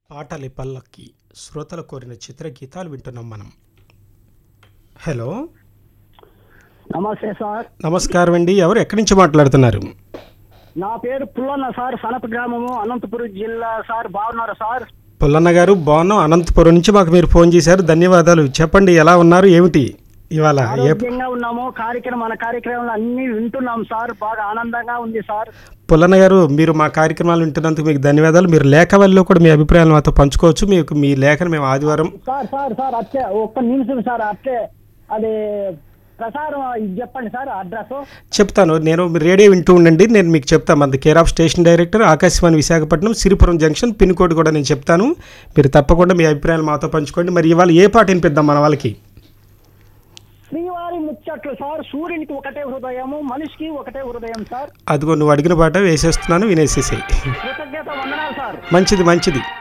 పాటలి పల్లక్కి శ్రోతలు కోరిన చిత్రగీతాలు వింటున్నాం మనం హలో నమస్తే సార్ నమస్కారం అండి ఎవరు ఎక్కడి నుంచి మాట్లాడుతున్నారు నా పేరు పుల్లన్న సార్ సనప గ్రామము అనంతపురం జిల్లా సార్ బాగున్నారు సార్ పుల్లన్న గారు బాగున్నాం అనంతపురం నుంచి మాకు మీరు ఫోన్ చేశారు ధన్యవాదాలు చెప్పండి ఎలా ఉన్నారు ఏమిటి ఇవాళ ఏ ఆరోగ్యంగా ఉన్నాము కార్యక్రమం మన కార్యక్రమాలు అన్ని వింటున్నాం సార్ బాగా ఆనందంగా ఉంది సార్ పుల్లన్న గారు మీరు మా కార్యక్రమాలు వింటున్నందుకు మీకు ధన్యవాదాలు మీరు లేఖ వల్ల కూడా మీ అభిప్రాయాలు మాతో పంచుకోవచ్చు మీకు మీ లేఖను మేము ఆదివారం సార్ సార్ సార్ అట్లే ఒక్క నిమిషం సార్ అట్లే అది ప్రసారం ఇది చెప్పండి సార్ అడ్రస్ చెప్తాను నేను మీ రేడియో వింటూ ఉండండి నేను మీకు చెప్తాను మన care of station director Akashvani Visakhapatnam Siripuram junction pin code కూడా నేను చెప్తాను మీరు తప్పకుండా మీ అభిప్రాయాలు మాతో పంచుకోండి మరి ఇవాళ ఏ పాట వినిపిద్దాం మన వాళ్ళకి శ్రీవారి ముచ్చట్లు సార్ సూర్యునికి ఒకటే హృదయము మనిషికి ఒకటే హృదయం సార్ అదిగో నువ్వు అడిగిన పాట వేసేస్తున్నాను వినేసేసేయి కృతజ్ఞత వందనాలు సార్ మంచిది మంచిది